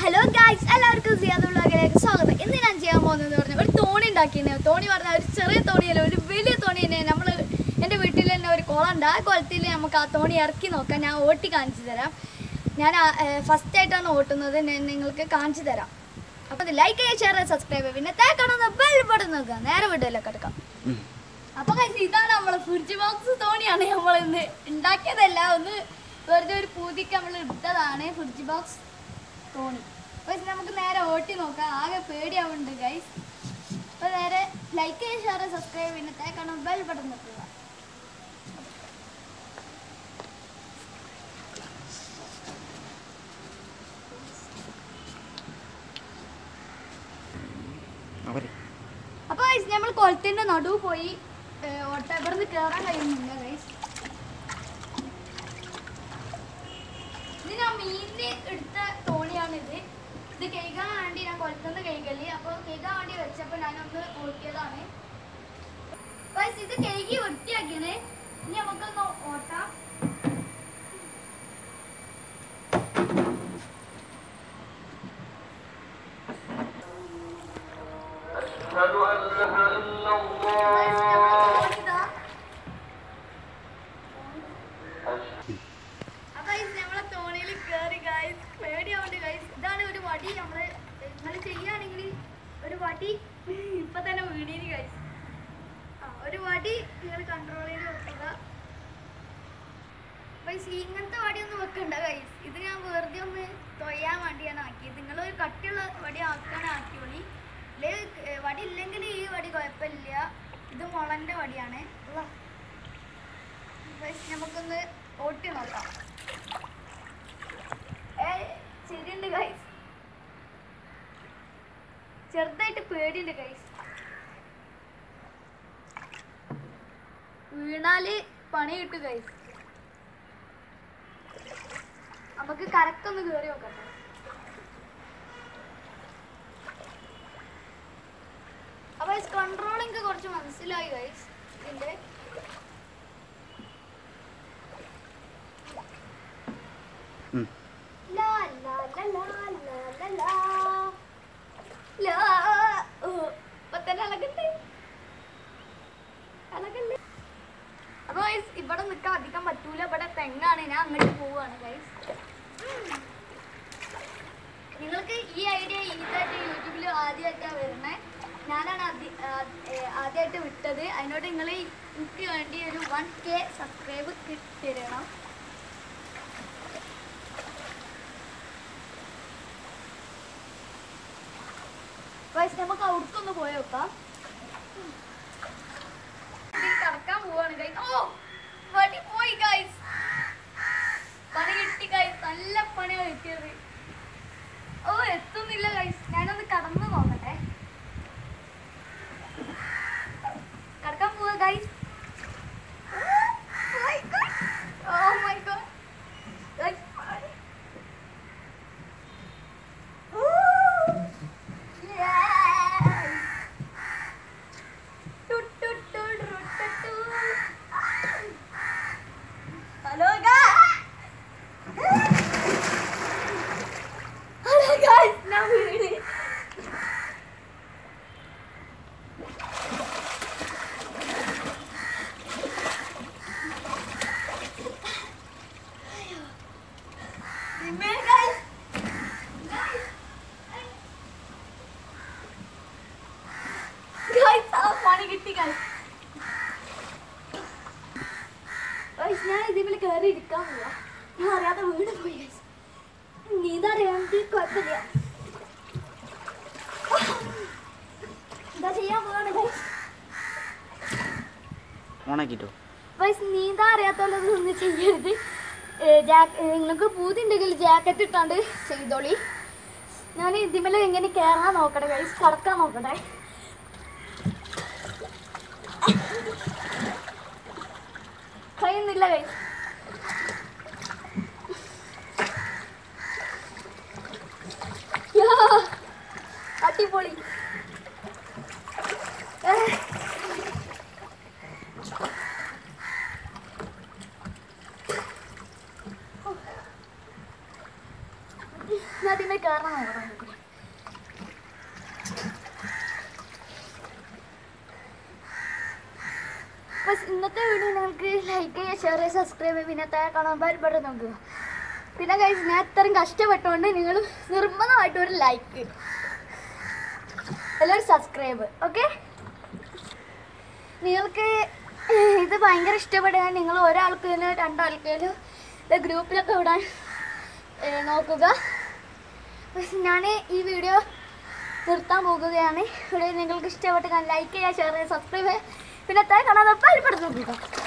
Hello guys എല്ലാവർക്കും സിയാദുള്ളാഹിലേക്ക് സ്വാഗതം ഇന്ന് ഞാൻ ചെയ്യാൻ പോകുന്നത് പറഞ്ഞാൽ ഒരു തോണി ഉണ്ടാക്കിയിരുന്നു തോണി പറഞ്ഞാൽ ഒരു ചെറിയ തോണിയല്ല ഒരു വലിയ തോണി തന്നെ നമ്മൾ എൻ്റെ വീട്ടിൽ തന്നെ ഒരു കുളമുണ്ട് ആ കുളത്തിൽ നമുക്ക് ആ തോണി ഇറക്കി നോക്കാം ഞാൻ ഓട്ടി കാണിച്ചു തരാം ഞാൻ ഫസ്റ്റ് ആയിട്ടാണ് ഓട്ടുന്നത് ഞാൻ നിങ്ങൾക്ക് കാണിച്ചു തരാം അപ്പോൾ അത് ലൈക്ക് ചെയ്യുക ഷെയർ സബ്സ്ക്രൈബ് ചെയ്യുക പിന്നെ തേക്കണമെന്ന് ബെൽ ബട്ടൺ നോക്കുക നേരെ വീട്ടിലേക്ക് എടുക്കാം അപ്പോൾ guys, ഇതാണ് നമ്മളെ ഫ്രിഡ്ജ് ബോക്സ് തോണിയാണ് നമ്മൾ ഇന്ന് ഉണ്ടാക്കിയതല്ല ഒന്ന് വെറുതെ ഒരു പൂതിക്ക് നമ്മൾ ഇട്ടതാണ് ഫ്രിഡ്ജ് ബോക്സ് തോണി അപ്പോൾ നമുക്ക് നേരെ ഓട്ടി നോക്കാം ആകെ പേടിയാവുന്നുണ്ട് ഗൈസ് അപ്പോൾ നേരെ ലൈക്ക് ചെയ്യുക ഷെയർ സബ്സ്ക്രൈബ് പിന്നെ തേക്കണം ബെൽ ബട്ടൺ നിൽക്കുക അവര് അപ്പോൾ ഗൈസ് നമ്മൾ കുളത്തിൻ്റെ നടുവ് പോയി ഓട്ട ഇവിടുന്ന് കയറാൻ കഴിയുന്നില്ല ഗൈസ് ഇത് ഞാൻ മീനിന് എടുത്ത തോണിയാണിത് ഇത് കഴുകാൻ വേണ്ടി ഞാൻ കുളത്തുനിന്ന് കഴുകല് അപ്പോൾ കഴുകാൻ വേണ്ടി വെച്ചപ്പോൾ ഞാനൊന്ന് ഓട്ടിയതാണ് ഗൈസ് ഇത് കഴുകി വൃത്തിയാക്കിയത് ഇനി നമുക്കൊന്ന് ഓട്ടാം أشهد أن لا إله إلا Guys, الله നമ്മുടെ തോണിതാ. أشهد അപ്പൊ guys, നമ്മളെ തോണിയിൽ കേറി guys. പേടിയാവുന്നുണ്ട് guys. ഇതാണ് ഒരു വടി നമ്മള് നിങ്ങൾ ചെയ്യുകയാണെങ്കിൽ ഒരു വടി ഇപ്പൊ തന്നെ വീടിന് ഗൈസ് ആ ഒരു വടി നിങ്ങൾ കൺട്രോൾ ചെയ്ത് വെക്കുക ഗൈസ് ഇങ്ങനത്തെ വടി ഒന്നും വെക്കണ്ട ഗൈസ് ഇത് ഞാൻ വെറുതെ ഒന്ന് തൊയ്യാൻ വേണ്ടിയാണ് ആക്കിയത് നിങ്ങൾ ഒരു കട്ടിയുള്ള വടി ആക്കാൻ ആക്കിയോളി ഇല്ലേ ഏ, വടി ഇല്ലെങ്കിൽ ഈ വടി കുഴപ്പമില്ല ഇത് മുളന്റെ വടിയാണ് ഉള്ള ഗൈസ് നമുക്കൊന്ന് ഓട്ടി നോക്കാം ഏയ് ശരിയുണ്ട് ഗൈസ് ചെറുതായിട്ട് പേടിയുണ്ട് ഗൈസ് വീണാല് പണി കിട്ടും ഗൈസ് നമുക്ക് കരക്കൊന്ന് കയറി നോക്കട്ടെ അപ്പൊ കൺട്രോളിങ് കുറച്ച് മനസ്സിലായി ഗൈസ് ഇതിന്റെ ഉം. ലാ ലാ ലാ ലാ ലാ ലാ ലാ. ലാ. ഓ, ഇപ്പൊ തന്നെ അളകണ്ടേ അളകല്ലേ അപ്പൊ ഗൈസ് ഇവിടെ നിൽക്കാൻ അധികം പറ്റൂല ഇവിടെ തെങ്ങാണ് ഞാൻ അങ്ങോട്ട് പോവാണ് ഗൈസ് നിങ്ങൾക്ക് ഈ ഐഡിയ ഇതായിട്ട് യൂട്യൂബിൽ ആദ്യമായിട്ടാണ് വരുന്നത് ഞാനാണ് ആദ്യ- ആ- ഏ, ആദ്യമായിട്ട് വിട്ടത് അതിനോട് നിങ്ങൾ എനിക്ക് വേണ്ടി ഒരു വൺ കെ സബ്സ്ക്രൈബ് തരണം ഗൈസ് നമുക്ക് അവിടേക്കൊന്ന് പോയി നോക്കാം ഇതിൽ കറക്കാൻ പോവാണ് ഗൈസ് ഓ വടി പോയി ഗൈസ് പണി കിട്ടി ഗൈസ് നല്ല പണിയാണ് കിട്ടിയത് ഓ എത്തുന്നില്ല ഗൈസ് ഞാനൊന്ന് കടന്നു നോക്കട്ടെ കടക്കാൻ പോവാ guys oh my god guys hello hello guys ഞാൻ വീണ് Amen, guys. Guys. Guys, ആ പണി കിട്ടി guys. Guys, ഞാൻ ഇതിൽ കയറി ഇരിക്കാൻ പോവാ ഞാൻ അറിയാതെ വീട് പോയി guys. നീന്തറിയാണ്ട് കുഴപ്പമില്ല എന്താ ചെയ്യാൻ പോവാണ് guys. ഓണാക്കിട്ടോ ഗൈസ് നീന്താൻ അറിയാത്തവരത് ഒന്നും ചെയ്യരുത് ഏ, ജാക്ക് ഏ, നിങ്ങൾക്ക് പൂതി ഉണ്ടെങ്കിൽ ജാക്കറ്റ് ഇട്ടാണ്ട് ചെയ്തോളി ഞാൻ ഇതിമേലെ എങ്ങനെ കയറാൻ നോക്കട്ടെ ഗൈസ് കടക്കാൻ നോക്കട്ടെ കഴിയുന്നില്ല ഗൈസ് അടിപൊളി ഏ. ഞാൻ എങ്ങനെ കയറണം നോക്കണം നോക്കണം അപ്പോൾ ഇന്നത്തെ വീഡിയോ നിങ്ങൾക്ക് ലൈക്ക് ചെയ്യുക ഷെയർ ചെയ്യുക സബ്സ്ക്രൈബ് ചെയ്യുക പിന്നെ താഴെ കാണാൻ ബട്ടൺ നോക്കുക പിന്നെ കഴിച്ച് ഞാൻ ഇത്രയും കഷ്ടപ്പെട്ടുകൊണ്ട് നിങ്ങൾ നിർബന്ധമായിട്ട് ഒരു ലൈക്ക് എല്ലാവരും സബ്സ്ക്രൈബ് ഓക്കെ നിങ്ങൾക്ക് ഇത് ഭയങ്കര ഇഷ്ടപ്പെടുക നിങ്ങൾ ഒരാൾക്കോ രണ്ടാൾക്കോ ഇത് ഗ്രൂപ്പിലൊക്കെ വിടാൻ ഏ, നോക്കുക ഞാൻ ഈ വീഡിയോ നിർത്താൻ പോകുകയാണ് ഇവിടെ നിങ്ങൾക്ക് ഇഷ്ടപ്പെട്ട് ലൈക്ക് ചെയ്യുക ഷെയർ ചെയ്യുക സബ്സ്ക്രൈബ് ചെയ്യുക പിന്നെ താഴെ കാണാതെ പരിപ്പെടുത്ത് നോക്കുക